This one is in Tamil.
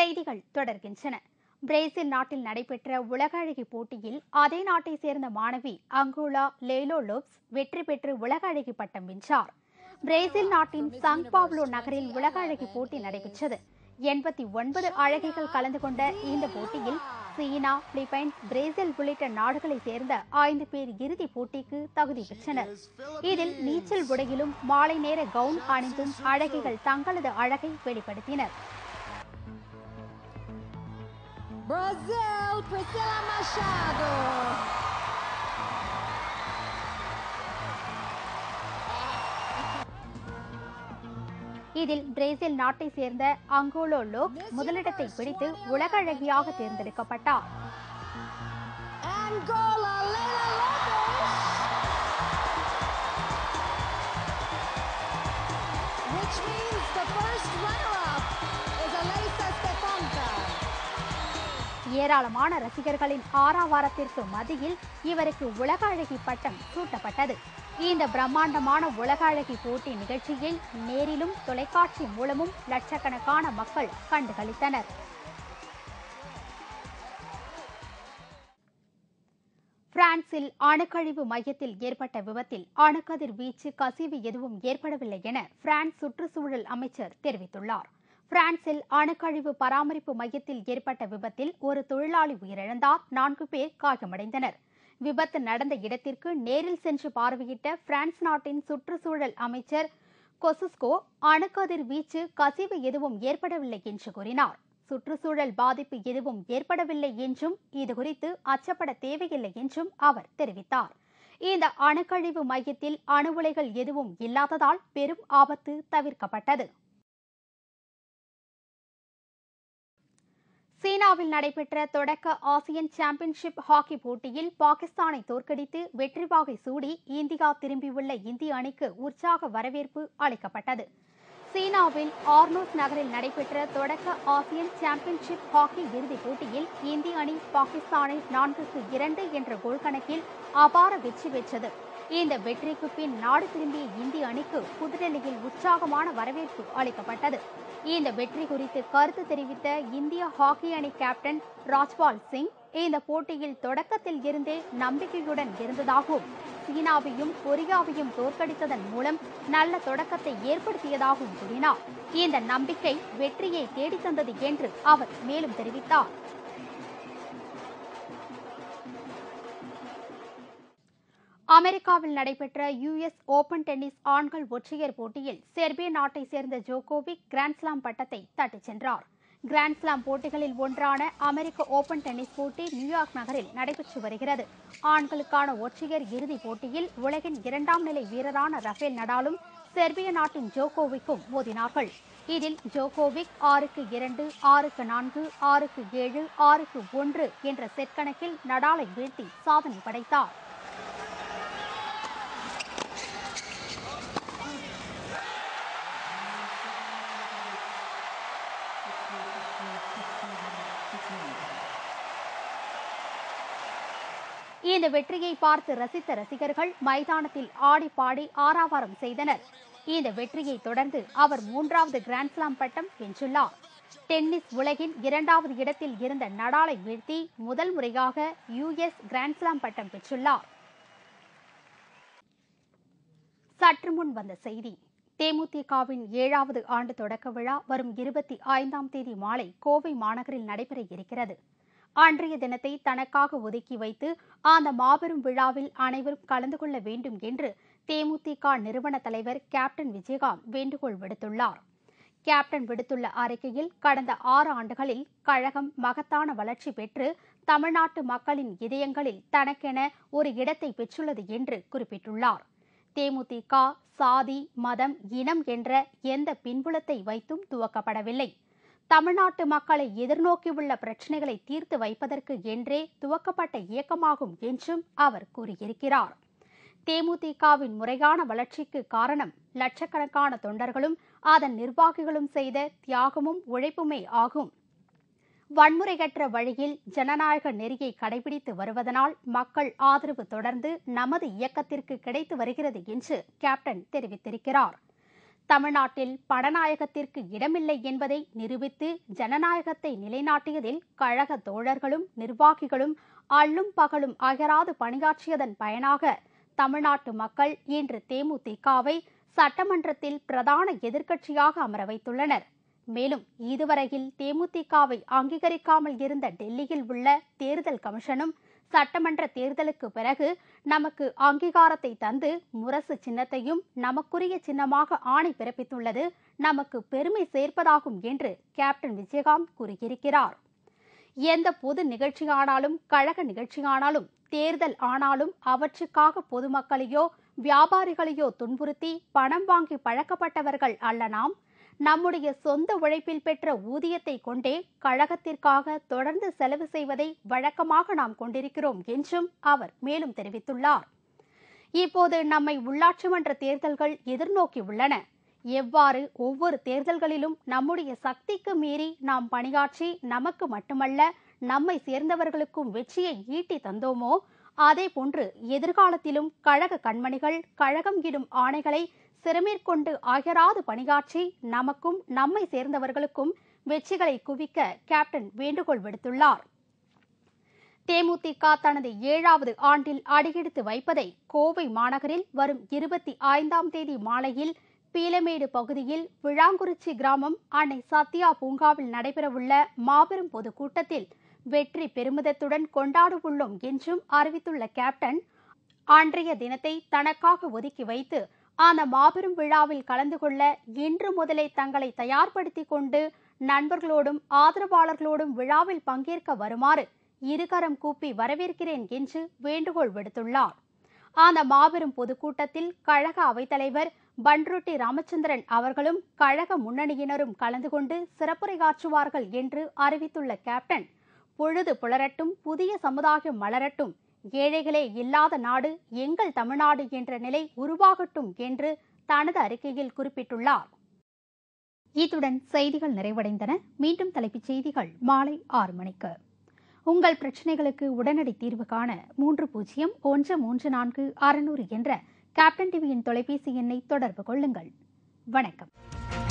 செய்திகள் தொடர்கின்றன பிரேசில் நாட்டில் நடைபெற்ற உலக அழகி போட்டியில் அதே நாட்டை சேர்ந்த மாணவி அங்குலா லேலோ லோப்ஸ் வெற்றி பெற்று உலக அழகி பட்டம் வென்றார் பிரேசில் நாட்டின் சாங் பாவ்லோ நகரில் உலக அழகி போட்டி நடைபெற்றது எண்பத்தி ஒன்பது அழகிகள் கலந்து கொண்ட இந்த போட்டியில் சீனா பிலிப்பைன்ஸ் பிரேசில் உள்ளிட்ட நாடுகளைச் சேர்ந்த ஐந்து பேர் இறுதிப் போட்டிக்கு தகுதி பெற்றனர் இதில் நீச்சல் உடையிலும் மாலை நேர கவுன் அணிந்தும் அழகிகள் தங்களது அழகை வெளிப்படுத்தினர் Brazil, Priscila Machado. இதில் பிரேசில் நாட்டை சேர்ந்த அங்கோலோ லோக் முதலிடத்தை பிடித்து உலக அழகியாக தேர்ந்தெடுக்கப்பட்டார் Angola, Leila Lopes. Which means the first runner-up is Alisa Stefanka. ஏராளமான ரசிகர்களின் ஆறாவாரத்திற்கு மத்தியில் இவருக்கு உலக அழகி பட்டம் சூட்டப்பட்டது இந்த பிரம்மாண்டமான உலக அழகி போட்டி நிகழ்ச்சியை நேரிலும் தொலைக்காட்சி மூலமும் லட்சக்கணக்கான மக்கள் கண்டுகளித்தனர் பிரான்சில் அணுக்கழிவு மையத்தில் ஏற்பட்ட விபத்தில் அணுக்கதிர் வீச்சு கசிவு எதுவும் ஏற்படவில்லை என பிரான்ஸ் சுற்றுச்சூழல் அமைச்சர் தெரிவித்துள்ளார் பிரான்சில் அணுக்கழிவு பராமரிப்பு மையத்தில் ஏற்பட்ட விபத்தில் ஒரு தொழிலாளி உயிரிழந்தார் நான்கு பேர் காயமடைந்தனர் விபத்து நடந்த இடத்திற்கு நேரில் சென்று பார்வையிட்ட பிரான்ஸ் நாட்டின் சுற்றுச்சூழல் அமைச்சர் கொசுஸ்கோ அணுக்கதிர் வீச்சு கசிவு எதுவும் ஏற்படவில்லை என்று கூறினார் சுற்றுச்சூழல் பாதிப்பு எதுவும் ஏற்படவில்லை என்றும் இதுகுறித்து அச்சப்பட தேவையில்லை என்றும் அவர் தெரிவித்தார் இந்த அணுக்கழிவு மையத்தில் அணு உலைகள் எதுவும் இல்லாததால் பெரும் ஆபத்து தவிர்க்கப்பட்டது சீனாவில் நடைபெற்ற தொடக்க ஆசியன் சாம்பியன்ஷிப் ஹாக்கி போட்டியில் பாகிஸ்தானை தோற்கடித்து வெற்றி வாகை சூடி இந்தியா திரும்பியுள்ள இந்திய அணிக்கு உற்சாக வரவேற்பு அளிக்கப்பட்டது சீனாவில் ஆர்னோஸ் நகரில் நடைபெற்ற தொடக்க ஆசியன் சாம்பியன்ஷிப் ஹாக்கி இறுதிப் போட்டியில் இந்திய அணி பாகிஸ்தானை நான்குக்கு இரண்டு என்ற கோல் கணக்கில் அபார வெற்றி பெற்றது இந்த வெற்றிக்கு பின் நாடு திரும்பிய இந்திய அணிக்கு புதுடெல்லியில் உற்சாகமான வரவேற்பு அளிக்கப்பட்டது இந்த வெற்றி குறித்து கருத்து தெரிவித்த இந்திய ஹாக்கி அணி கேப்டன் ராஜ்பால் சிங் இந்த போட்டியில் தொடக்கத்தில் இருந்தே நம்பிக்கையுடன் இருந்ததாகவும் சீனாவையும் கொரியாவையும் தோற்கடித்ததன் மூலம் நல்ல தொடக்கத்தை ஏற்படுத்தியதாகவும் கூறினார் இந்த நம்பிக்கை வெற்றியை தேடித்தந்தது என்று அவர் மேலும் தெரிவித்தார் அமெரிக்காவில் நடைபெற்ற யுஎஸ் ஓபன் டென்னிஸ் ஆண்கள் ஒற்றையர் போட்டியில் செர்பிய நாட்டை சேர்ந்த ஜோகோவிக் கிராண்ட்ஸ்லாம் பட்டத்தை தட்டிச் சென்றார் கிராண்ட்ஸ்லாம் போட்டிகளில் ஒன்றான அமெரிக்க ஓபன் டென்னிஸ் போட்டி நியூயார்க் நகரில் நடைபெற்று வருகிறது ஆண்களுக்கான ஒற்றையர் இறுதிப் போட்டியில் உலகின் இரண்டாம் நிலை வீரரான ரஃபேல் நடாலும் செர்பிய நாட்டின் ஜோகோவிக்கும் மோதினார்கள் இதில் ஜோகோவிக் ஆறுக்கு இரண்டு ஆறுக்கு நான்கு ஆறுக்கு ஏழு ஆறுக்கு ஒன்று என்ற செட் கணக்கில் நடாலை வீழ்த்தி சாதனை படைத்தார் இந்த வெற்றியை பார்த்து ரசித்த ரசிகர்கள் மைதானத்தில் ஆடி பாடி ஆரவாரம் செய்தனர் இந்த வெற்றியை தொடர்ந்து அவர் மூன்றாவது கிராண்ட்ஸ்லாம் பட்டம் வென்றுள்ளார் டென்னிஸ் உலகின் இரண்டாவது இடத்தில் இருந்த நடாலை வீழ்த்தி முதல் முறையாக யுஎஸ் கிராண்ட்ஸ்லாம் பட்டம் பெற்றுள்ளார் சற்று முன் வந்த செய்தி தேமுதிகவின் ஏழாவது ஆண்டு தொடக்க விழா வரும் இருபத்தி ஐந்தாம் தேதி மாலை கோவை மாநகரில் நடைபெற இருக்கிறது அன்றைய தினத்தை தனக்காக ஒதுக்கி வைத்து அந்த மாபெரும் விழாவில் அனைவரும் கலந்து கொள்ள வேண்டும் என்று தேமுதிக நிறுவன தலைவர் கேப்டன் விஜயகாந்த் வேண்டுகோள் விடுத்துள்ளார் கேப்டன் விடுத்துள்ள அறிக்கையில் கடந்த ஆறு ஆண்டுகளில் கழகம் மகத்தான வளர்ச்சி பெற்று தமிழ்நாட்டு மக்களின் இதயங்களில் தனக்கென ஒரு இடத்தை பெற்றுள்ளது என்று குறிப்பிட்டுள்ளார் தேமுதிக சாதி மதம் இனம் என்ற எந்த பின்புலத்தை வைத்தும் துவக்கப்படவில்லை தமிழ்நாட்டு மக்களை எதிர்நோக்கியுள்ள பிரச்சினைகளை தீர்த்து வைப்பதற்கு என்றே துவக்கப்பட்ட இயக்கமாகும் என்றும் அவர் கூறியிருக்கிறார் தேமுதிகவின் முறையான வளர்ச்சிக்கு காரணம் லட்சக்கணக்கான தொண்டர்களும் அதன் நிர்வாகிகளும் செய்த தியாகமும் உழைப்புமே ஆகும் வன்முறையற்ற வழியில் ஜனநாயக நெறியை கடைபிடித்து வருவதனால் மக்கள் ஆதரவு தொடர்ந்து நமது இயக்கத்திற்கு கிடைத்து வருகிறது என்று கேப்டன் தெரிவித்திருக்கிறார் தமிழ்நாட்டில் படநாயகத்திற்கு இடமில்லை என்பதை நிரூபித்து ஜனநாயகத்தை நிலைநாட்டியதில் கழக தோழர்களும் நிர்வாகிகளும் அள்ளும் பகலும் அயராது பணியாற்றியதன் பயனாக தமிழ்நாட்டு மக்கள் இன்று தேமுதிகவை சட்டமன்றத்தில் பிரதான எதிர்க்கட்சியாக அமர வைத்துள்ளனர் மேலும் இதுவரையில் தேமுதிகவை அங்கீகரிக்காமல் இருந்த டெல்லியில் உள்ள தேர்தல் கமிஷனும் சட்டமன்ற தேர்தலுக்கு பிறகு நமக்கு அங்கீகாரத்தை தந்து முரசு சின்னத்தையும் நமக்குரிய சின்னமாக ஆணை பிறப்பித்துள்ளது நமக்கு பெருமை சேர்ப்பதாகும் என்று கேப்டன் விஜயகாந்த் கூறியிருக்கிறார் எந்த பொது நிகழ்ச்சியானாலும் கழக நிகழ்ச்சியானாலும் தேர்தல் ஆனாலும் அவற்றுக்காக பொதுமக்களையோ வியாபாரிகளையோ துன்புறுத்தி பணம் வாங்கி பழக்கப்பட்டவர்கள் அல்ல நாம் நம்முடைய சொந்த உழைப்பில் பெற்ற ஊதியத்தை கொண்டே கழகத்திற்காக தொடர்ந்து செலவு செய்வதை வழக்கமாக நாம் கொண்டிருக்கிறோம் என்றும் அவர் மேலும் தெரிவித்துள்ளார் இப்போது நம்மை உள்ளாட்சி மன்ற தேர்தல்கள் எதிர்நோக்கி உள்ளன எவ்வாறு ஒவ்வொரு தேர்தல்களிலும் நம்முடைய சக்திக்கு மீறி நாம் பணியாற்றி நமக்கு மட்டுமல்ல நம்மை சேர்ந்தவர்களுக்கும் வெற்றியை ஈட்டி தந்தோமோ அதே போன்று எதிர்காலத்திலும் கழக கண்மணிகள் கழகம் இடும் ஆணைகளை சிறமேற்கொண்டு அயராது பணியாற்றி நமக்கும் நம்மை சேர்ந்தவர்களுக்கும் வெற்றிகளை குவிக்க கேப்டன் வேண்டுகோள் விடுத்துள்ளார் தேமுதிக தனது ஏழாவது ஆண்டில் அடியெடுத்து வைப்பதை கோவை மாநகரில் வரும் இருபத்தி ஐந்தாம் தேதி மாலையில் பீலமேடு பகுதியில் விழாங்குறிச்சி கிராமம் அன்னை சத்யா பூங்காவில் நடைபெறவுள்ள மாபெரும் பொதுக்கூட்டத்தில் வெற்றி பெருமிதத்துடன் கொண்டாடவுள்ளோம் என்றும் அறிவித்துள்ள கேப்டன் அன்றைய தினத்தை தனக்காக ஒதுக்கி வைத்து அந்த மாபெரும் விழாவில் கலந்து கொள்ள இன்று முதலே தங்களை தயார்படுத்திக் கொண்டு நண்பர்களோடும் ஆதரவாளர்களோடும் விழாவில் பங்கேற்க வருமாறு இருகரம் கூப்பி வரவேற்கிறேன் என்று வேண்டுகோள் விடுத்துள்ளார் அந்த மாபெரும் பொதுக்கூட்டத்தில் கழக அவைத்தலைவர் பன்ருட்டி ராமச்சந்திரன் அவர்களும் கழக முன்னணியினரும் கலந்து கொண்டு சிறப்புரையாற்றுவார்கள் என்று அறிவித்துள்ள கேப்டன் பொழுது புலரட்டும் புதிய சமுதாயம் மலரட்டும் ஏழைகளே இல்லாத நாடு எங்கள் தமிழ்நாடு என்ற நிலை உருவாகட்டும் என்று தனது அறிக்கையில் குறிப்பிட்டுள்ளார் இத்துடன் செய்திகள் நிறைவடைந்தன மீண்டும் தலைப்புச் செய்திகள் மாலை ஆறு மணிக்கு உங்கள் பிரச்சனைகளுக்கு உடனடி தீர்வு காண மூன்று பூஜ்ஜியம் ஒன்று மூன்று நான்கு அறுநூறு என்ற கேப்டன் டிவியின் தொலைபேசி எண்ணை தொடர்பு கொள்ளுங்கள் வணக்கம்